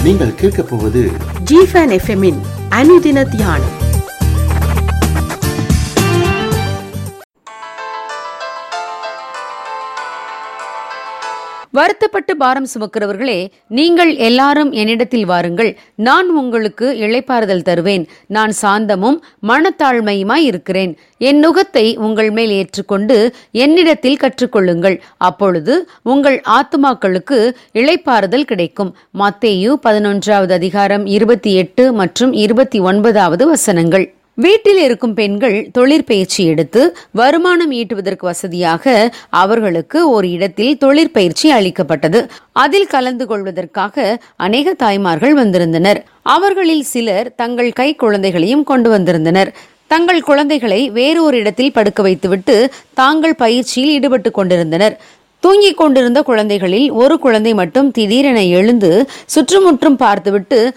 நீங்கள் கேட்கப் போவது ஜிஃபன் எஃப்எம்மின் அனுதின தியானம் வருத்தப்பட்டு பாரம் சுமக்கிறவர்களே நீங்கள் எல்லாரும் என்னிடத்தில் வாருங்கள் நான் உங்களுக்கு இளைப்பாறுதல் தருவேன் நான் சாந்தமும் மனத்தாழ்மையுமாய் இருக்கிறேன் என் நுகத்தை உங்கள் மேல் ஏற்றுக்கொண்டு என்னிடத்தில் கற்றுக்கொள்ளுங்கள் அப்பொழுது உங்கள் ஆத்துமாக்களுக்கு இளைப்பாறுதல் கிடைக்கும் மத்தேயு பதினொன்றாவது அதிகாரம் இருபத்தி எட்டு மற்றும் இருபத்தி ஒன்பதாவது வசனங்கள் வீட்டில் இருக்கும் பெண்கள் தொழிற்பயிற்சி எடுத்து வருமானம் ஈட்டுவதற்கு வசதியாக அவர்களுக்கு ஒரு இடத்தில் தொழிற்பயிற்சி அளிக்கப்பட்டது அதில் கலந்து கொள்வதற்காக அநேக தாய்மார்கள் வந்திருந்தனர் அவர்களில் சிலர் தங்கள் கை குழந்தைகளையும் கொண்டு வந்திருந்தனர் தங்கள் குழந்தைகளை வேறு ஒரு இடத்தில் படுக்க வைத்துவிட்டு தாங்கள் பயிற்சியில் ஈடுபட்டு கொண்டிருந்தனர் தூங்கிக் கொண்டிருந்த குழந்தைகளில் ஒரு குழந்தை மட்டும் திடீரென எழுந்து சுற்றுமுற்றும் பார்த்துவிட்டு